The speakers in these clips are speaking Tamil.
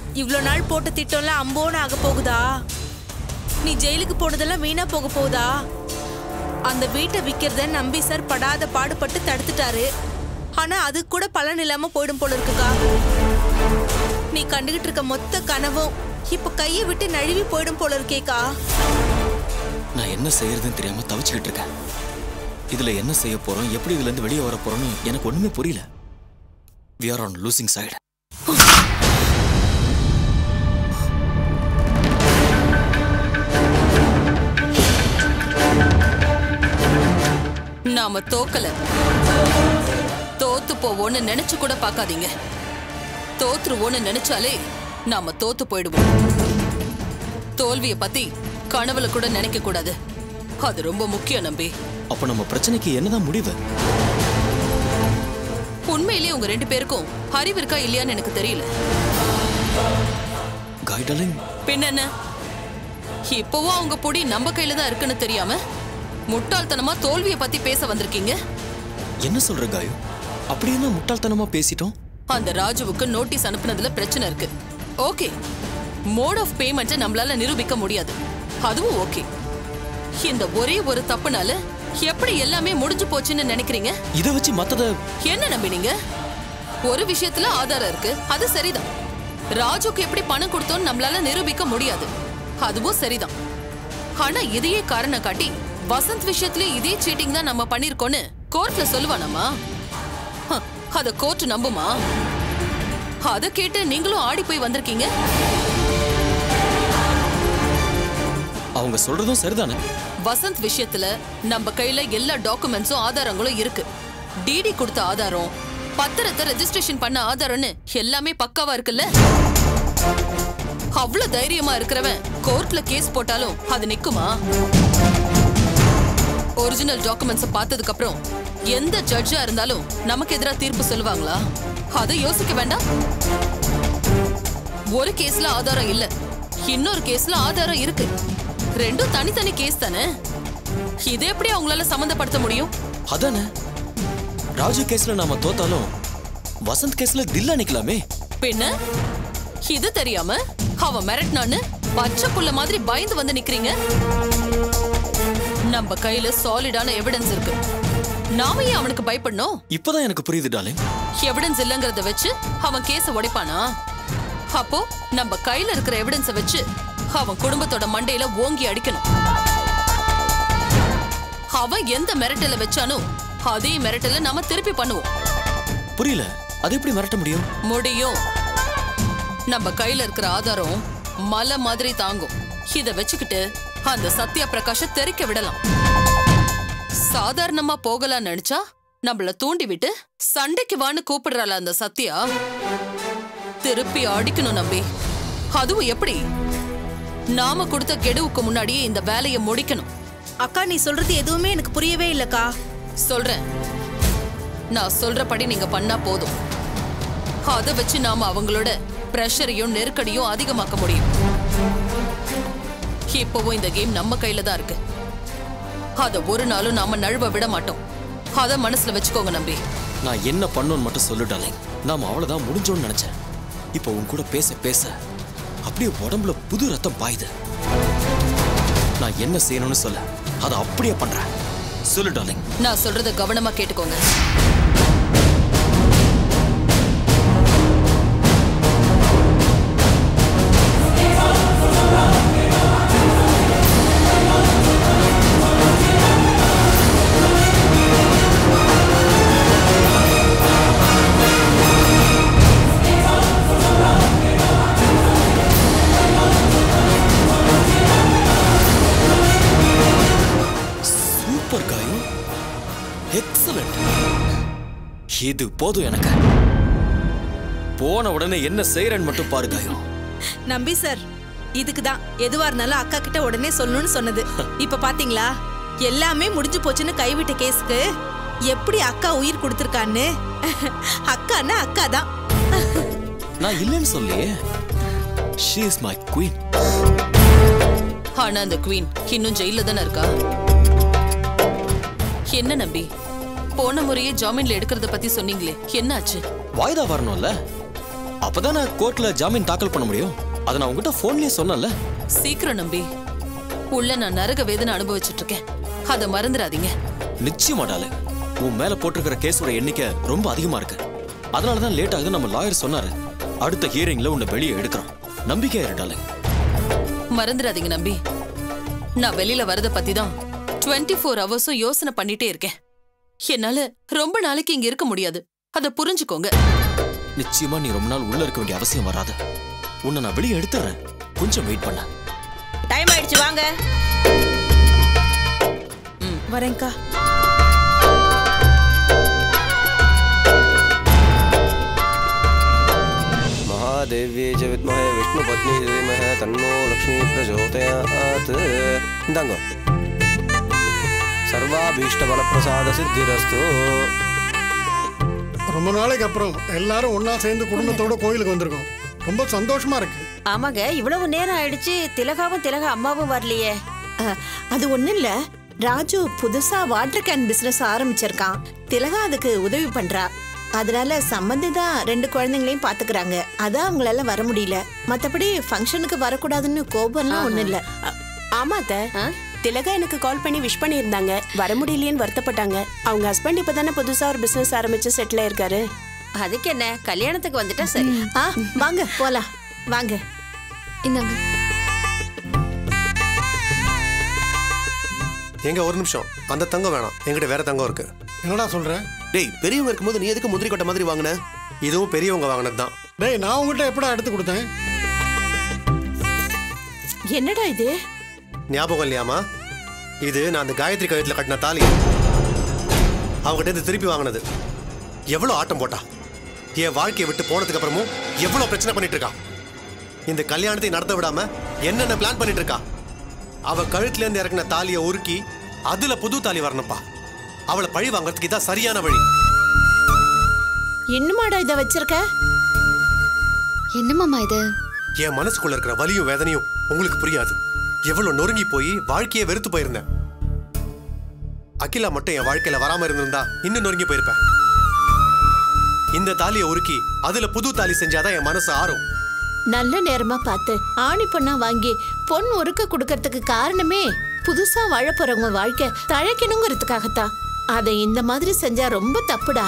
இவ்ளோ நாள் போட்ட திட்டம்லாம் அம்போன்னு ஆக போகுதா நீ ஜெயிலுக்கு போனதெல்லாம் வீணா போக போகுதா அந்த வீட்டை விக்கிறத நம்பி சார் படாத பாடுபட்டு தடுத்துட்டாரு ஆனா அது கூட பலன் இல்லாம போயிடும் போல இருக்குக்கா நீ கண்டுகிட்டு இருக்க மொத்த கனவும் இப்ப கையை விட்டு நழுவி போயிடும் போல இருக்கேக்கா நான் என்ன செய்யறதுன்னு தெரியாம தவிச்சுக்கிட்டு இருக்கேன் இதுல என்ன செய்ய போறோம் எப்படி இதுல இருந்து வெளியே வர போறோம்னு எனக்கு ஒண்ணுமே புரியல we are on losing side நாம தோக்கல தோத்து போவோன்னு நினைச்சு கூட பார்க்காதீங்க தோத்துருவோன்னு நினைச்சாலே நாம தோத்து போயிடுவோம் தோல்விய பத்தி கனவுல கூட நினைக்க கூடாது அது ரொம்ப முக்கியம் நம்பி அப்ப நம்ம பிரச்சனைக்கு என்னதான் முடிவு உண்மையிலேயே உங்க ரெண்டு பேருக்கும் அறிவு இருக்கா இல்லையான்னு எனக்கு தெரியல கைடலிங் பின்ன என்ன இப்பவும் அவங்க பொடி நம்ம கையில தான் இருக்குன்னு தெரியாம முட்டாள்தனமா தோல்விய பத்தி பேச வந்திருக்கீங்க என்ன சொல்ற காயு அப்படி என்ன முட்டாள்தனமா பேசிட்டோம் அந்த ராஜுவுக்கு நோட்டீஸ் அனுப்புனதுல பிரச்சனை இருக்கு ஓகே மோட் ஆஃப் பேமெண்ட்டை நம்மளால நிரூபிக்க முடியாது அதுவும் ஓகே இந்த ஒரே ஒரு தப்புனால எப்படி எல்லாமே முடிஞ்சு போச்சுன்னு நினைக்கிறீங்க இதை வச்சு மத்தத என்ன நம்பினீங்க ஒரு விஷயத்துல ஆதாரம் இருக்கு அது சரிதான் ராஜுக்கு எப்படி பணம் கொடுத்தோன்னு நம்மளால நிரூபிக்க முடியாது அதுவும் சரிதான் ஆனா இதையே காரணம் காட்டி வசந்த் விஷயத்திலயும் இதே சீட்டிங் தான் நம்ம பண்ணிருக்கோம்னு கோர்ட்ல சொல்லுவானாமா ஹ, அத கோர்ட் நம்புமா அத கேட்டு நீங்களும் ஆடி போய் வந்திருக்கீங்க அவங்க சொல்றதும் சரிதானே வசந்த் விஷயத்துல நம்ம கையில எல்லா டாக்குமெண்ட்ஸும் ஆதாரங்களும் இருக்கு டிடி கொடுத்த ஆதாரம் பத்திரத்தை ரெஜிஸ்ட்ரேஷன் பண்ண ஆதாரம்னு எல்லாமே பக்காவா இருக்குல்ல அவ்வளவு தைரியமா இருக்கிறவன் கோர்ட்ல கேஸ் போட்டாலும் அது நிக்குமா ஒரிஜினல் டாக்குமெண்ட்ஸ் பார்த்ததுக்கு அப்புறம் எந்த ஜட்ஜா இருந்தாலும் நமக்கு எதிரா தீர்ப்பு சொல்லுவாங்களா அதை யோசிக்க வேண்டாம் ஒரு கேஸ்ல ஆதாரம் இல்ல இன்னொரு கேஸ்ல ஆதாரம் இருக்கு ரெண்டும் தனித்தனி கேஸ் தானே இதை எப்படி அவங்களால சம்மந்தப்படுத்த முடியும் அதானே ராஜு கேஸ்ல நாம தோத்தாலும் வசந்த் கேஸ்ல தில்லா நிக்கலாமே பின்ன இது தெரியாம அவன் மிரட்டினான்னு பச்சை புள்ள மாதிரி பயந்து வந்து நிக்கிறீங்க நம்ம கையில சாலிடான எவிடன்ஸ் இருக்கு நாம ஏன் அவனுக்கு பயப்படணும் இப்பதான் எனக்கு புரியுது டாலிங் எவிடன்ஸ் இல்லங்கறத வச்சு அவன் கேஸ உடைப்பானா அப்போ நம்ம கையில இருக்கிற எவிடன்ஸ வச்சு அவன் குடும்பத்தோட மண்டையில ஓங்கி அடிக்கணும் அவன் எந்த மிரட்டல வச்சானோ அதே மிரட்டல நாம திருப்பி பண்ணுவோம் புரியல அது எப்படி மிரட்ட முடியும் முடியும் நம்ம கையில இருக்கிற ஆதாரம் மலை மாதிரி தாங்கும் இத வச்சுக்கிட்டு அந்த சத்யா பிரகாஷ தெறிக்க விடலாம் சாதாரணமா போகலாம் நினைச்சா நம்மள தூண்டி விட்டு சண்டைக்கு வான்னு கூப்பிடுறாள அந்த சத்யா திருப்பி அடிக்கணும் நம்பி அதுவும் எப்படி நாம கொடுத்த கெடுவுக்கு முன்னாடியே இந்த வேலையை முடிக்கணும் அக்கா நீ சொல்றது எதுவுமே எனக்கு புரியவே இல்லக்கா சொல்றேன் நான் சொல்றபடி நீங்க பண்ணா போதும் அதை வச்சு நாம அவங்களோட பிரஷரையும் நெருக்கடியும் அதிகமாக்க முடியும் இப்பவும் இந்த கேம் நம்ம கையில தான் இருக்கு அத ஒரு நாளும் நாம நழுவ விட மாட்டோம் அத மனசுல வச்சுக்கோங்க நம்பி நான் என்ன பண்ணணும்னு மட்டும் சொல்லு டாலிங் நாம அவ்வளவுதான் முடிஞ்சோன்னு நினைச்சேன் இப்போ உன் கூட பேச பேச அப்படியே உடம்புல புது ரத்தம் பாயுது நான் என்ன செய்யணும்னு சொல்ல அதை அப்படியே பண்றேன் சொல்லு டாலிங் நான் சொல்றத கவனமா கேட்டுக்கோங்க சூப்பர் காயு எக்ஸலண்ட் இது போதும் எனக்கு போன உடனே என்ன செய்யறேன்னு மட்டும் பாரு காயு நம்பி சார் இதுக்கு தான் எதுவா இருந்தாலும் அக்கா கிட்ட உடனே சொல்லணும்னு சொன்னது இப்ப பாத்தீங்களா எல்லாமே முடிஞ்சு போச்சுன்னு கைவிட்ட கேஸ்க்கு எப்படி அக்கா உயிர் கொடுத்துருக்கான்னு அக்கான்னா அக்கா தான் நான் இல்லைன்னு சொல்லியே ஷீ இஸ் மை குயின் ஆனா அந்த குவீன் இன்னும் ஜெயில தானே இருக்கா என்ன நம்பி போன முறையே ஜாமீன்ல எடுக்கிறத பத்தி சொன்னீங்களே என்னாச்சு வாய்தா வரணும்ல அப்பதான் நான் கோர்ட்ல ஜாமீன் தாக்கல் பண்ண முடியும் அதை நான் உங்ககிட்ட போன்லயே சொன்னேன்ல சீக்கிரம் நம்பி உள்ள நான் நரக வேதனை அனுபவிச்சுட்டு இருக்கேன் அதை மறந்துடாதீங்க நிச்சயமா டார்லிங் உன் மேல போட்டிருக்கிற கேஸோட எண்ணிக்கை ரொம்ப அதிகமா இருக்கு அதனால தான் லேட் ஆகுது நம்ம லாயர் சொன்னாரு அடுத்த ஹியரிங்ல உன்னை வெளியே எடுக்கிறோம் நம்பிக்கையா இரு டார்லிங் மறந்துடாதீங்க நம்பி நான் வெளியில வரத பத்தி தான் டுவெண்ட்டி ஃபோர் ஹவர்ஸும் யோசனை பண்ணிட்டே இருக்கேன் என்னால ரொம்ப நாளைக்கு இங்க இருக்க முடியாது அதை புரிஞ்சுக்கோங்க நிச்சயமா நீ ரொம்ப நாள் உள்ள இருக்க வேண்டிய அவசியம் வராது உன்னை நான் வெளியே எடுத்துறேன் கொஞ்சம் வெயிட் பண்ண டைம் ஆயிடுச்சு வாங்க வரேன்க்கா மகாதேவியை च வித்மஹே விஷ்ணு பத்னி தீமஹே தன்னோ லக்ஷ்மி பிரச்சோதயாத் இந்தாங்க சர்வாபீஷ்ட பலப்பிரசாத சித்திரஸ்து ரொம்ப நாளைக்கு அப்புறம் எல்லாரும் ஒண்ணா சேர்ந்து குடும்பத்தோட கோயிலுக்கு வந்திருக்கோம் ரொம்ப சந்தோஷமா இருக்கு ஆமாங்க இவ்வளவு நேரம் ஆயிடுச்சு திலகாவும் திலகா அம்மாவும் வரலையே அஹ், அது ஒண்ணும் இல்ல ராஜு புதுசா வாட்டர் கேன் பிசினஸ் ஆரம்பிச்சிருக்கான் திலகா அதுக்கு உதவி பண்றா அதனால சம்பந்தி தான் ரெண்டு குழந்தைங்களையும் பாத்துக்கறாங்க அதான் அவங்களால வர முடியல மத்தபடி ஃபங்க்ஷனுக்கு வரக்கூடாதுன்னு கோபம்லாம் ஒண்ணும் இல்ல ஆமா அத்த திலகா எனக்கு கால் பண்ணி விஷ் பண்ணியிருந்தாங்க வர முடியலையேன்னு வருத்தப்பட்டாங்க அவங்க ஹஸ்பண்ட் இப்பதானே புதுசா ஒரு பிசினஸ் ஆரம்பிச்சு செட்டில் ஆயிருக்காரு அதுக்கு என்ன கல்யாணத்துக்கு வந்துட்டா சரி ஆ வாங்க போலாம் வாங்க இந்தாங்க எங்க ஒரு நிமிஷம் அந்த தங்கம் வேணாம் என்கிட்ட வேற தங்கம் இருக்கு என்னடா சொல்ற டேய் பெரியவங்க இருக்கும்போது நீ எதுக்கு முந்திரி கொட்டை மாதிரி வாங்கின இதுவும் பெரியவங்க வாங்கினது தான் டேய் நான் உங்ககிட்ட எப்படா எடுத்து கொடுத்தேன் என்னடா இது ஞாபகம் இல்லையாமா இது நான் அந்த காயத்ரி கழுத்துல கட்டின தாலி அவங்ககிட்ட இருந்து திருப்பி வாங்கினது எவ்வளவு ஆட்டம் போட்டா என் வாழ்க்கையை விட்டு போனதுக்கு அப்புறமும் எவ்வளவு பிரச்சனை பண்ணிட்டு இருக்கா இந்த கல்யாணத்தை நடத்த விடாம என்னென்ன பிளான் பண்ணிட்டு இருக்கா அவ கழுத்துல இருந்து இறக்குன தாலியை உருக்கி அதுல புது தாலி வரணும்ப்பா அவளை பழி வாங்குறதுக்கு இதான் சரியான வழி இன்னுமாடா இத வச்சிருக்க என்ன மாமா இது என் மனசுக்குள்ள இருக்கிற வலியும் வேதனையும் உங்களுக்கு புரியாது எவ்வளவு நொறுங்கி போய் வாழ்க்கையை வெறுத்து போயிருந்தேன் அகிலா மட்டும் என் வாழ்க்கையில வராம இருந்திருந்தா இன்னும் நொறுங்கி போயிருப்பேன் இந்த தாலியை உருக்கி அதுல புது தாலி செஞ்சாதான் என் மனசு ஆறும் நல்ல நேரமா பார்த்து ஆணி பொண்ணா வாங்கி பொன் உருக்க கொடுக்கறதுக்கு காரணமே புதுசா வாழ போறவங்க வாழ்க்கை தழைக்கணுங்கிறதுக்காகத்தான் அதை இந்த மாதிரி செஞ்சா ரொம்ப தப்புடா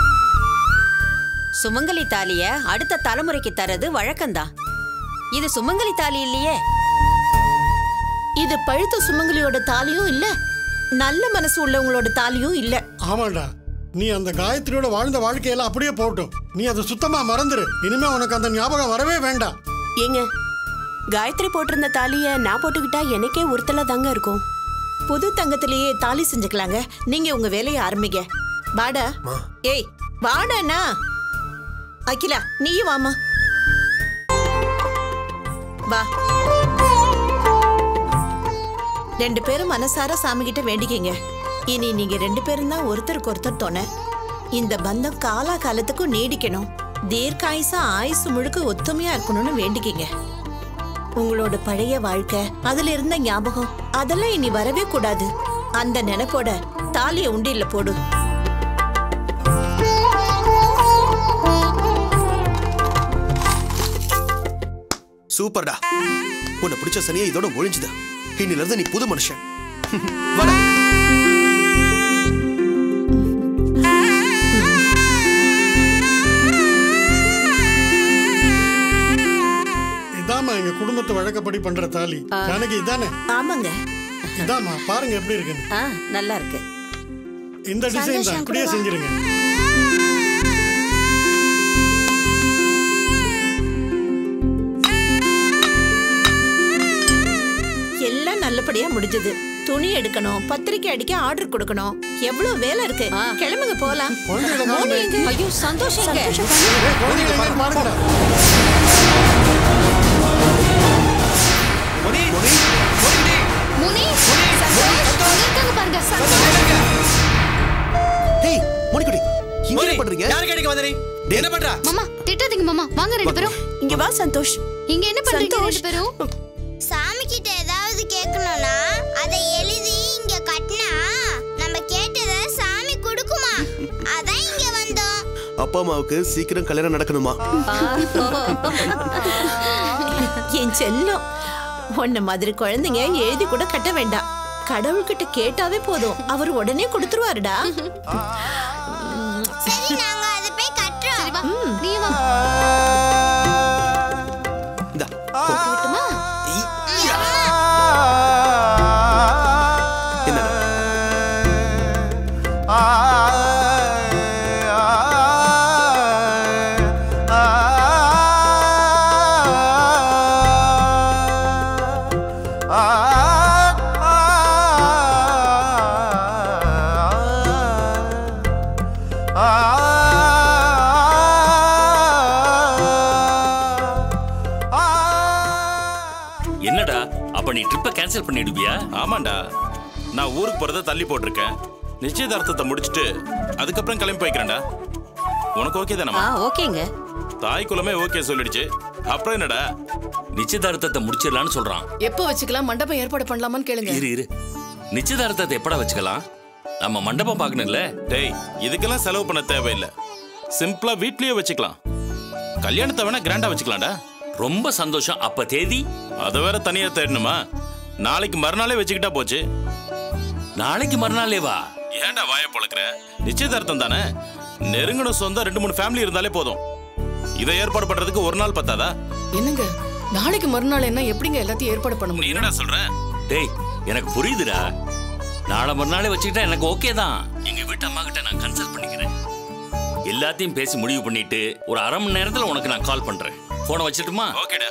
சுமங்கலி தாலிய அடுத்த தலைமுறைக்கு தரது வழக்கம்தான் இது சுமங்கலி தாலி இல்லையே இது பழுத்த சுமங்கலியோட தாலியும் இல்ல நல்ல மனசு உள்ளவங்களோட தாலியும் இல்ல ஆமாடா நீ அந்த காயத்ரியோட வாழ்ந்த வாழ்க்கையெல்லாம் அப்படியே போகட்டும் நீ அதை சுத்தமா மறந்துரு இனிமே உனக்கு அந்த ஞாபகம் வரவே வேண்டாம் ஏங்க காயத்ரி போட்டிருந்த தாலிய நான் போட்டுக்கிட்டா எனக்கே உறுத்தலா தாங்க இருக்கும் புது தங்கத்திலேயே தாலி செஞ்சுக்கலாங்க நீங்க உங்க வேலையை ஆரம்பிங்க வாடா ஏய் வாடாண்ணா அகிலா நீயும் வாமா வா ரெண்டு பேரும் மனசார சாமி கிட்ட வேண்டிக்கிங்க இனி நீங்க ரெண்டு பேரும் தான் ஒருத்தருக்கு ஒருத்தர் துணை இந்த பந்தம் காலா காலத்துக்கும் நீடிக்கணும் தீர்க்காயுசா ஆயுசு முழுக்க ஒத்துமையா இருக்கணும்னு வேண்டிக்கிங்க உங்களோட பழைய வாழ்க்கை அதுல இருந்த ஞாபகம் அதெல்லாம் இனி வரவே கூடாது அந்த நினைப்போட தாலிய உண்டியில போடு சூப்பர்டா உன்னை பிடிச்ச சனியை இதோட ஒழிஞ்சுதா இன்னில இருந்து நீ புது மனுஷன் வாடா இதாம்மா எங்க குடும்பத்து வழக்கப்படி பண்ற தாலி எனக்கு இதானே ஆமாங்க இதாம்மா பாருங்க எப்படி இருக்குன்னு ஆ நல்லா இருக்கு இந்த டிசைன் தான் அப்படியே செஞ்சிருங்க எல்லாம் நல்லபடியா முடிஞ்சது துணி எடுக்கணும் பத்திரிக்கை அடிக்க ஆர்டர் கொடுக்கணும் எவ்வளவு வேலை இருக்கு கிளம்புங்க போலாம் குழந்தைகளை மோனி காணுமே. எங்க? ஐயோ சந்தோஷம் எங்க? ஏய், குழந்தைகளை எங்கேயும் பாருங்கடா முனி சந்தோஷ் அங்க இருக்காங்க பாருங்க சந்தோஷ் ஹேய் மோனிக்குடி இங்க என்ன பண்றீங்க யார் கேட்க வந்தனே என்ன பண்றா மாமா திட்டாதீங்க மாமா வாங்க ரெண்டு பேரும் இங்க வா சந்தோஷ் இங்க என்ன பண்றீங்க ரெண்டு பேரும் சாமி கிட்ட ஏதாவது கேட்கணும்னா அதை எழுதி இங்க கட்டினா நம்ம கேட்டதை சாமி கொடுக்குமா அதான் இங்க வந்தோம் அப்பா அம்மாவுக்கு சீக்கிரம் கல்யாணம் நடக்கணுமா என் செல்லம் உன்ன மாதிரி குழந்தைங்க எழுதி கூட கட்ட வேண்டாம் கடவுள்கிட்ட கேட்டாவே போதும் அவர் உடனே கொடுத்துருவாருடா சரி நாங்க அதை போய் கட்டுறோம் நீ வா இந்தா விட்டுமா என்னடா என்னடா அப்ப நீ ட்ரிப்பை கேன்சல் பண்ணிடுவியா ஆமாண்டா நான் ஊருக்கு போறத தள்ளி போட்டிருக்கேன் நிச்சயதார்த்தத்தை முடிச்சிட்டு அதுக்கப்புறம் கிளம்பி போய்க்கிறேன்டா உனக்கு ஓகே ஆ தானம்மா ஓகேங்க தாய் குலமே ஓகே சொல்லிடுச்சு அப்புறம் என்னடா நிச்சயதார்த்தத்தை முடிச்சிடலாம்னு சொல்றான் எப்போ வச்சுக்கலாம் மண்டபம் ஏற்பாடு பண்ணலாமான்னு கேளுங்க இரு இரு நிச்சயதார்த்தத்தை எப்படா வச்சுக்கலாம் நம்ம மண்டபம் பார்க்கணும்ல டேய் இதுக்கெல்லாம் செலவு பண்ண தேவையில்லை சிம்பிளா வீட்லயே வச்சுக்கலாம் கல்யாணத்தை வேணா கிராண்டா வச்சுக்கலாம்டா ரொம்ப சந்தோஷம் அப்ப தேதி அதை வேற தனியா தேடணுமா நாளைக்கு மறுநாளே வச்சுக்கிட்டா போச்சு நாளைக்கு மறுநாளே வா ஏன்டா வாய பொழக்கிற நிச்சயதார்த்தம் தானே நெருங்கின சொந்தம் ரெண்டு மூணு ஃபேமிலி இருந்தாலே போதும் இதை ஏற்பாடு பண்றதுக்கு ஒரு நாள் பத்தாதா என்னங்க நாளைக்கு மறுநாள் என்ன எப்படிங்க எல்லாத்தையும் ஏற்பாடு பண்ண நீ முடியும் என்னடா சொல்ற டேய் எனக்கு புரியுதுடா நாளை மறுநாளே வச்சுக்கிட்டா எனக்கு ஓகே தான் எங்க வீட்டு அம்மா கிட்ட நான் கன்சல்ட் பண்ணிக்கிறேன் எல்லாத்தையும் பேசி முடிவு பண்ணிட்டு ஒரு அரை மணி நேரத்துல உனக்கு நான் கால் பண்றேன் போனை வச்சிட்டுமா ஓகேடா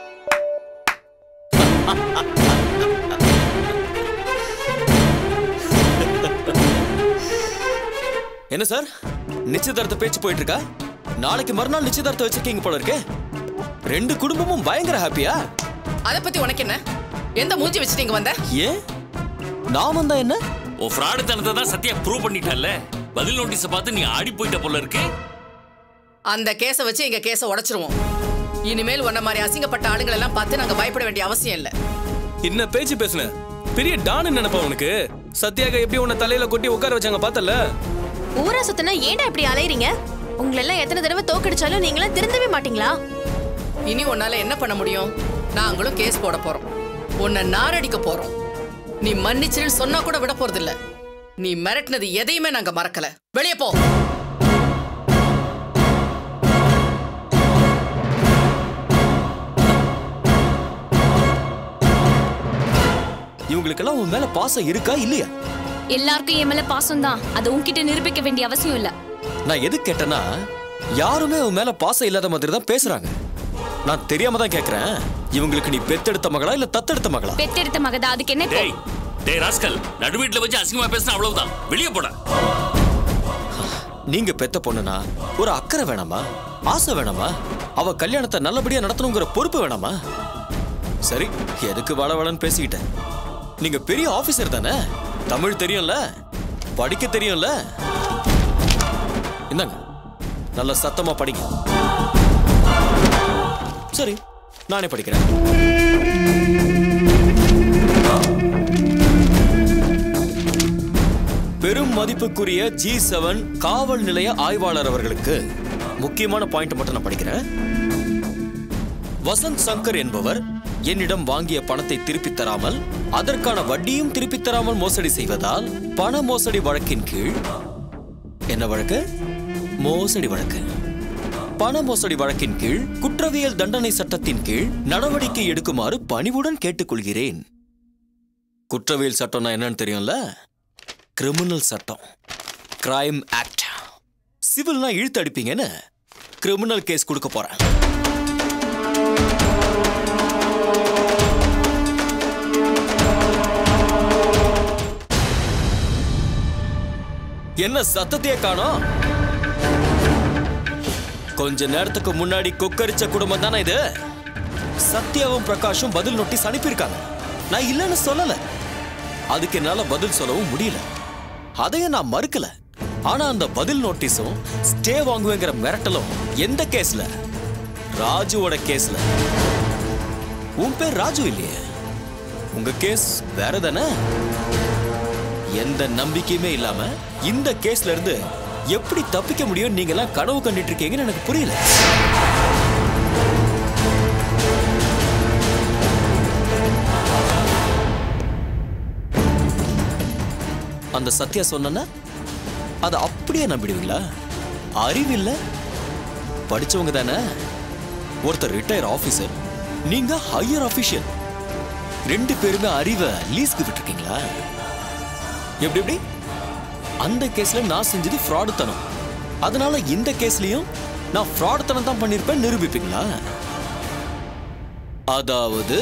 என்ன சார் நிச்சயதார்த்த பேச்சு போயிட்டு இருக்கா நாளைக்கு மறுநாள் நிச்சயதார்த்தம் வச்சிருக்கீங்க போல இருக்கே ரெண்டு குடும்பமும் பயங்கர ஹாப்பியா அத பத்தி உனக்கு என்ன எந்த மூஞ்சி வச்சுட்டு இங்க வந்த ஏன் நான் வந்தா என்ன உன் ஃப்ராடு தனத்தை தான் சத்யா ப்ரூவ் பண்ணிட்டல்ல பதில் நோட்டீஸை பார்த்து நீ ஆடி போயிட்ட போல இருக்கு அந்த கேஸை வச்சு எங்க கேஸை உடைச்சிருவோம் இனிமேல் உன்ன மாதிரி அசிங்கப்பட்ட ஆளுங்களை எல்லாம் பார்த்து நாங்க பயப்பட வேண்டிய அவசியம் இல்ல என்ன பேச்சு பேசுன பெரிய டான்னு நினைப்பா உனக்கு சத்யாக எப்படி உன்னை தலையில கொட்டி உட்கார வச்சாங்க பார்த்தல ஊரா சுத்தினா ஏன்டா இப்படி அலையறீங்க உங்களெல்லாம் எத்தனை தடவை தோக்கடிச்சாலும் நீங்களாம் திருந்தவே மாட்டீங்களா இனி உன்னால என்ன பண்ண முடியும் நாங்களும் கேஸ் போட போறோம் உன்னை நாரடிக்க போறோம் நீ மன்னிச்சுன்னு சொன்னா கூட விட போறதில்ல நீ மிரட்டினது எதையுமே நாங்க மறக்கல வெளியே போ இவங்களுக்கெல்லாம் உன் மேல பாசம் இருக்கா இல்லையா எல்லாருக்கும் என் மேல பாசம் தான் அதை உன்கிட்ட நிரூபிக்க வேண்டிய அவசியம் இல்ல நான் எது கேட்டேன்னா யாருமே உன் மேல பாசம் இல்லாத மாதிரி தான் பேசுறாங்க நான் தெரியாம தான் கேக்குறேன் இவங்களுக்கு நீ பெத்தெடுத்த மகளா இல்ல தத்தெடுத்த மகளா பெத்தெடுத்த மகதா அதுக்கு என்ன இப்போ? டேய் டேய் ராஸ்கல் நடுவீட்டுல வச்சு அசிங்கமா பேசினா அவ்வளவுதான் வெளியே போட நீங்க பெத்த பொண்ணுனா ஒரு அக்கறை வேணாமா ஆசை வேணாமா அவ கல்யாணத்தை நல்லபடியா நடத்தணுங்கிற பொறுப்பு வேணாமா சரி எதுக்கு வளவளன்னு பேசிக்கிட்டேன் நீங்க பெரிய ஆபீசர் தானே தமிழ் தெரியும்ல படிக்க தெரியும்ல இந்தாங்க நல்ல சத்தமா படிங்க சரி நானே படிக்கிறேன் பெரும் மதிப்புக்குரிய ஜி செவன் காவல் நிலைய ஆய்வாளர் அவர்களுக்கு முக்கியமான பாயிண்ட் மட்டும் நான் படிக்கிறேன் வசந்த் சங்கர் என்பவர் என்னிடம் வாங்கிய பணத்தை திருப்பித் தராமல் அதற்கான வட்டியும் திருப்பித் தராமல் மோசடி செய்வதால் பண மோசடி வழக்கின் கீழ் என்ன வழக்கு மோசடி வழக்கு பண மோசடி வழக்கின் கீழ் குற்றவியல் தண்டனை சட்டத்தின் கீழ் நடவடிக்கை எடுக்குமாறு பணிவுடன் கேட்டுக்கொள்கிறேன் குற்றவியல் சட்டம்னா என்னன்னு தெரியும்ல கிரிமினல் சட்டம் கிரைம் ஆக்ட் சிவில்னா இழுத்து அடிப்பீங்கன்னு கிரிமினல் கேஸ் கொடுக்க போறேன் என்ன சத்தத்தையே காணோம் கொஞ்ச நேரத்துக்கு முன்னாடி கொக்கரிச்ச குடும்பம் தானே இது சத்யாவும் பிரகாஷும் பதில் நோட்டீஸ் அனுப்பியிருக்காங்க நான் இல்லைன்னு சொல்லல அதுக்கு என்னால பதில் சொல்லவும் முடியல அதையும் நான் மறுக்கல ஆனா அந்த பதில் நோட்டீஸும் ஸ்டே வாங்குவேங்கிற மிரட்டலும் எந்த கேஸ்ல ராஜுவோட கேஸ்ல உன் பேர் ராஜு இல்லையே உங்க கேஸ் வேற தானே எந்த நம்பிக்கையுமே இல்லாம இந்த கேஸ்ல இருந்து எப்படி தப்பிக்க முடியும் நீங்க எல்லாம் கனவு கண்டுட்டு இருக்கீங்கன்னு எனக்கு புரியல அந்த சத்யா சொன்னா அதை அப்படியே நம்பிடுவீங்களா அறிவில்ல படிச்சவங்க தானே ஒருத்தர் ரிட்டையர் ஆபீசர் நீங்க ஹையர் ஆபீஷியல் ரெண்டு பேருமே அறிவை லீஸ்க்கு விட்டுருக்கீங்களா எப்படி எப்படி அந்த கேஸ்ல நான் செஞ்சது ஃப்ராடு தனம் அதனால இந்த கேஸ்லயும் நான் ஃப்ராடு தனம் தான் பண்ணிருப்பேன் நிரூபிப்பீங்களா அதாவது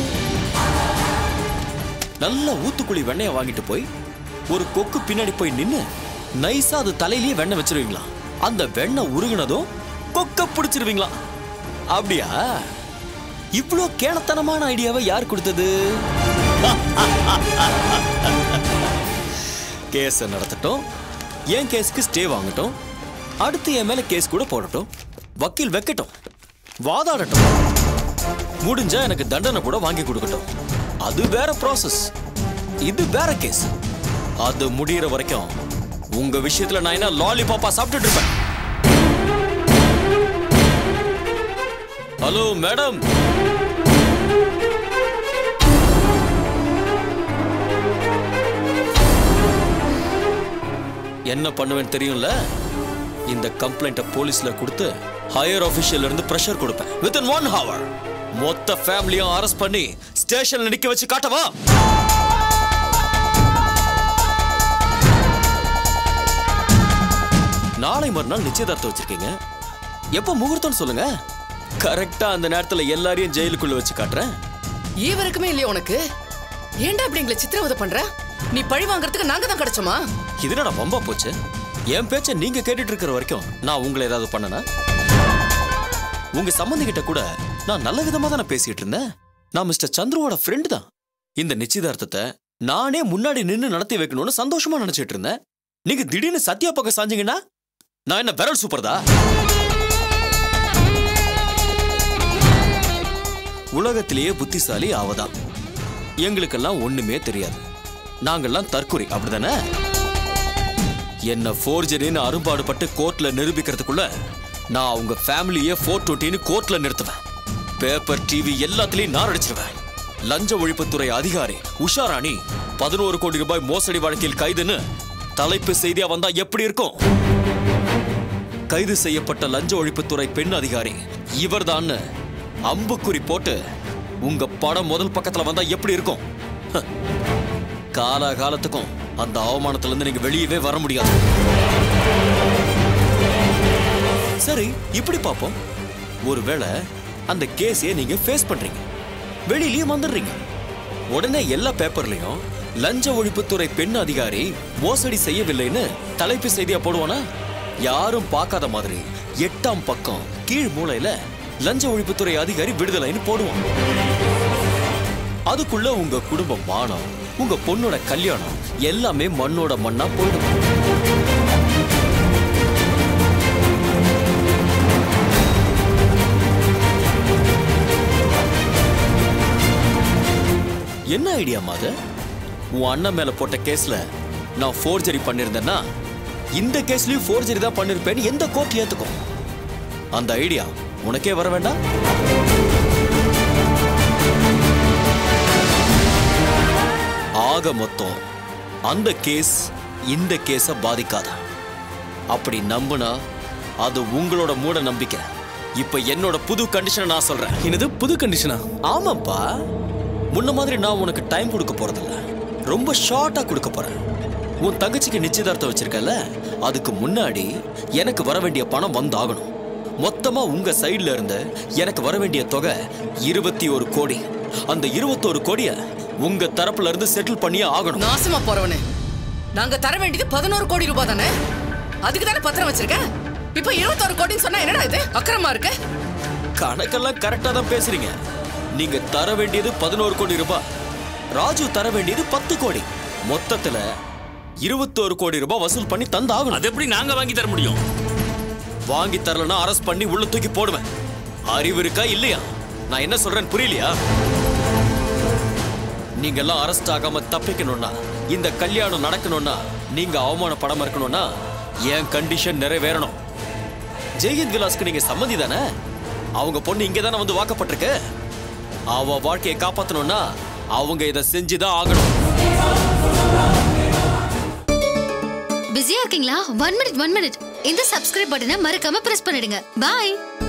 நல்ல ஊத்துக்குழி வெண்ணெயை வாங்கிட்டு போய் ஒரு கொக்கு பின்னாடி போய் நின்னு நைஸா அது தலையிலேயே வெண்ணெய் வச்சிருவீங்களா அந்த வெண்ணெய் உருகுனதும் கொக்க பிடிச்சிருவீங்களா அப்படியா இவ்வளோ கேணத்தனமான ஐடியாவை யார் கொடுத்தது கேஸை நடத்தட்டும் என் கேஸ்க்கு ஸ்டே வாங்கட்டும் அடுத்து என் மேல கேஸ் கூட போடட்டும் வக்கீல் வைக்கட்டும் வாதாடட்டும் முடிஞ்சா எனக்கு தண்டனை கூட வாங்கி கொடுக்கட்டும் அது வேற ப்ராசஸ் இது வேற கேஸ் அது முடியிற வரைக்கும் உங்க விஷயத்துல நான் என்ன லாலிபாப்பா சாப்பிட்டுட்டு இருப்பேன் ஹலோ மேடம் என்ன பண்ணுவேன்னு தெரியும்ல இந்த கம்ப்ளைண்ட்டை போலீஸ்ல கொடுத்து ஹையர் ஆபீஷியல்ல இருந்து பிரஷர் கொடுப்பேன் வித் இன் ஒன் ஹவர் மொத்த ஃபேமிலியும் அரெஸ்ட் பண்ணி ஸ்டேஷன்ல நிக்க வச்சு காட்டவா நாளை மறுநாள் நிச்சயதார்த்தம் வச்சிருக்கீங்க எப்போ முகூர்த்தம் சொல்லுங்க கரெக்டா அந்த நேரத்துல எல்லாரையும் ஜெயிலுக்குள்ள வச்சு காட்டுறேன் ஈவருக்குமே இல்லையா உனக்கு ஏன்டா இப்படி எங்களை சித்திரவதை பண்ற நீ பழி வாங்குறதுக்கு நாங்க தான் கிடைச்சோமா இது என்னடா வம்பா போச்சு என் பேச்ச நீங்க கேட்டுட்டு இருக்கிற வரைக்கும் நான் உங்களை ஏதாவது பண்ணனா உங்க சம்மந்தி கிட்ட கூட நான் நல்ல விதமா தானே பேசிட்டு இருந்தேன் நான் மிஸ்டர் சந்துருவோட ஃப்ரெண்டு தான் இந்த நிச்சயதார்த்தத்தை நானே முன்னாடி நின்னு நடத்தி வைக்கணும்னு சந்தோஷமா நினைச்சிட்டு இருந்தேன் நீங்க திடீர்னு சத்யா பக்கம் சாஞ்சீங்கன்னா நான் என்ன விரல் சூப்பர்தா உலகத்திலேயே புத்திசாலி அவதான் எங்களுக்கெல்லாம் ஒண்ணுமே தெரியாது நாங்கெல்லாம் தற்குறி அப்படிதானே என்ன ஃபோர்ஜரின்னு அரும்பாடுபட்டு கோர்ட்ல நிரூபிக்கிறதுக்குள்ள நான் அவங்க ஃபேமிலியே ஃபோர் டுவெண்ட்டின்னு கோர்ட்ல நிறுத்துவேன் பேப்பர் டிவி எல்லாத்துலயும் நான் அடிச்சிருவேன் லஞ்ச ஒழிப்புத்துறை அதிகாரி உஷாராணி பதினோரு கோடி ரூபாய் மோசடி வழக்கில் கைதுன்னு தலைப்பு செய்தியா வந்தா எப்படி இருக்கும் கைது செய்யப்பட்ட லஞ்ச ஒழிப்புத்துறை பெண் அதிகாரி இவர்தான்னு அம்புக்குறி போட்டு உங்க படம் முதல் பக்கத்துல வந்தா எப்படி இருக்கும் ஹ. காலாகாலத்துக்கும் அந்த அவமானத்துல இருந்து நீங்க வெளியவே வர முடியாது சரி இப்படி பார்ப்போம் ஒருவேளை அந்த கேஸையே நீங்க ஃபேஸ் பண்றீங்க வெளியிலயே வந்துடுறீங்க உடனே எல்லா பேப்பர்லயும் லஞ்ச ஒழிப்புத்துறை பெண் அதிகாரி மோசடி செய்யவில்லைன்னு தலைப்பு செய்தியா போடுவானா யாரும் பார்க்காத மாதிரி எட்டாம் பக்கம் கீழ் மூலையில லஞ்ச ஒழிப்புத்துறை அதிகாரி விடுதலைன்னு போடுவான் அதுக்குள்ள உங்க குடும்ப மானம் உங்க பொண்ணோட கல்யாணம் எல்லாமே மண்ணோட மண்ணா போயிடும் என்ன ஐடியா மாத உன் அண்ணன் மேல போட்ட கேஸ்ல நான் ஃபோர்ஜரி பண்ணிருந்தேன்னா இந்த கேஸ்லயும் ஃபோர்ஜரி தான் பண்ணிருப்பேன்னு எந்த கோர்ட் ஏத்துக்கும் அந்த ஐடியா உனக்கே வர வேண்டாம் ஆக மொத்தம் அந்த கேஸ் இந்த கேஸ பாதிக்காத அப்படி நம்புனா அது உங்களோட மூட நம்பிக்கை இப்ப என்னோட புது கண்டிஷனை நான் சொல்றேன் என்னது புது கண்டிஷனா ஆமாப்பா முன்ன மாதிரி நான் உனக்கு டைம் கொடுக்க போறதில்ல ரொம்ப ஷார்ட்டா கொடுக்க போறேன் உன் தங்கச்சிக்கு நிச்சயதார்த்தம் வச்சிருக்கல அதுக்கு முன்னாடி எனக்கு வர வேண்டிய பணம் வந்தாகணும் மொத்தமா உங்க சைடுல இருந்து எனக்கு வர வேண்டிய தொகை இருபத்தி ஒரு கோடி அந்த இருபத்தோரு கோடிய உங்க தரப்புல இருந்து செட்டில் பண்ணியே ஆகணும் நாசமா போறவனே நாங்க தர வேண்டியது பதினோரு கோடி ரூபாய் தானே அதுக்கு தானே பத்திரம் வச்சிருக்க இப்போ இருபத்தோரு கோடின்னு சொன்னா என்னடா இது அக்கிரமா இருக்கு கணக்கெல்லாம் கரெக்டா தான் பேசுறீங்க நீங்க தர வேண்டியது பதினோரு கோடி ரூபாய் ராஜு தர வேண்டியது பத்து கோடி மொத்தத்துல இருபத்தோரு கோடி ரூபாய் வசூல் பண்ணி தந்தாகணும் அது எப்படி நாங்க வாங்கி தர முடியும் வாங்கி தரலனா அரெஸ்ட் பண்ணி உள்ள தூக்கி போடுவேன் அறிவு இருக்கா இல்லையா நான் என்ன சொல்றேன்னு புரியலையா நீங்க எல்லாம் அரெஸ்ட் ஆகாம தப்பிக்கணும்னா இந்த கல்யாணம் நடக்கணும்னா நீங்க அவமானப்படாம இருக்கணும்னா என் கண்டிஷன் நிறைவேறணும் ஜெயந்த் விலாஸ்க்கு நீங்க சம்மதி தானே அவங்க பொண்ணு இங்கே தானே வந்து வாக்கப்பட்டிருக்கு அவ வாழ்க்கையை காப்பாத்தணும்னா அவங்க இதை செஞ்சுதான் ஆகணும் பிஸியா இருக்கீங்களா ஒன் மினிட் ஒன் மினிட் இந்த சப்ஸ்கிரைப் பட்டனை மறக்காம பிரஸ் பண்ணிடுங்க பாய்